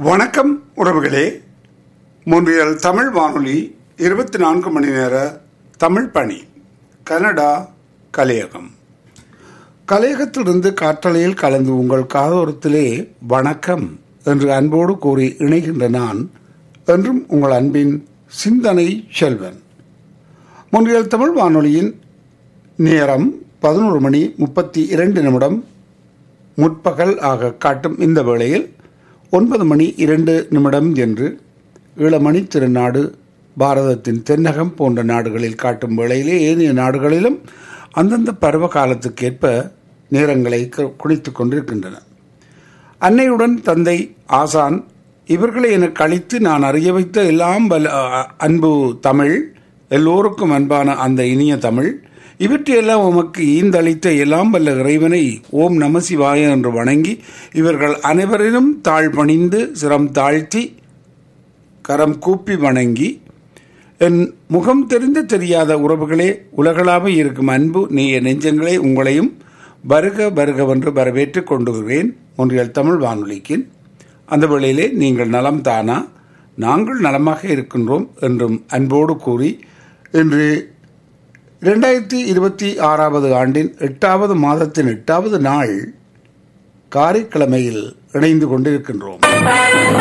வணக்கம் உறவுகளே முன்றியல் தமிழ் வானொலி இருபத்தி நான்கு மணி நேர தமிழ் பணி கனடா கலையகம் கலையகத்திலிருந்து காற்றலையில் கலந்து உங்கள் காதோரத்திலே வணக்கம் என்று அன்போடு கூறி இணைகின்ற நான் என்றும் உங்கள் அன்பின் சிந்தனை செல்வன் முன்றியல் தமிழ் வானொலியின் நேரம் பதினோரு மணி முப்பத்தி இரண்டு நிமிடம் முற்பகல் ஆக காட்டும் இந்த வேளையில் ஒன்பது மணி இரண்டு நிமிடம் என்று ஈழமணி திருநாடு பாரதத்தின் தென்னகம் போன்ற நாடுகளில் காட்டும் வேளையிலே ஏனைய நாடுகளிலும் அந்தந்த பருவ காலத்துக்கேற்ப நேரங்களை குளித்துக் கொண்டிருக்கின்றன அன்னையுடன் தந்தை ஆசான் இவர்களை எனக்கு அளித்து நான் அறிய வைத்த எல்லாம் வல்ல அன்பு தமிழ் எல்லோருக்கும் அன்பான அந்த இனிய தமிழ் இவற்றையெல்லாம் உமக்கு ஈந்தளித்த எல்லாம் வல்ல இறைவனை ஓம் நம சிவாய என்று வணங்கி இவர்கள் அனைவரிலும் தாழ் பணிந்து சிரம் தாழ்த்தி கரம் கூப்பி வணங்கி என் முகம் தெரிந்து தெரியாத உறவுகளே உலகளாக இருக்கும் அன்பு நேய நெஞ்சங்களே உங்களையும் வருக வருகவென்று வரவேற்றுக் கொண்டுகிறேன் ஒன்றியல் தமிழ் வானொலிக்கின் அந்த வேளையிலே நீங்கள் நலம் தானா நாங்கள் நலமாக இருக்கின்றோம் என்றும் அன்போடு கூறி இன்று இரண்டாயிரத்தி இருபத்தி ஆறாவது ஆண்டின் எட்டாவது மாதத்தின் எட்டாவது நாள் காரைக்கிழமையில் இணைந்து கொண்டிருக்கின்றோம்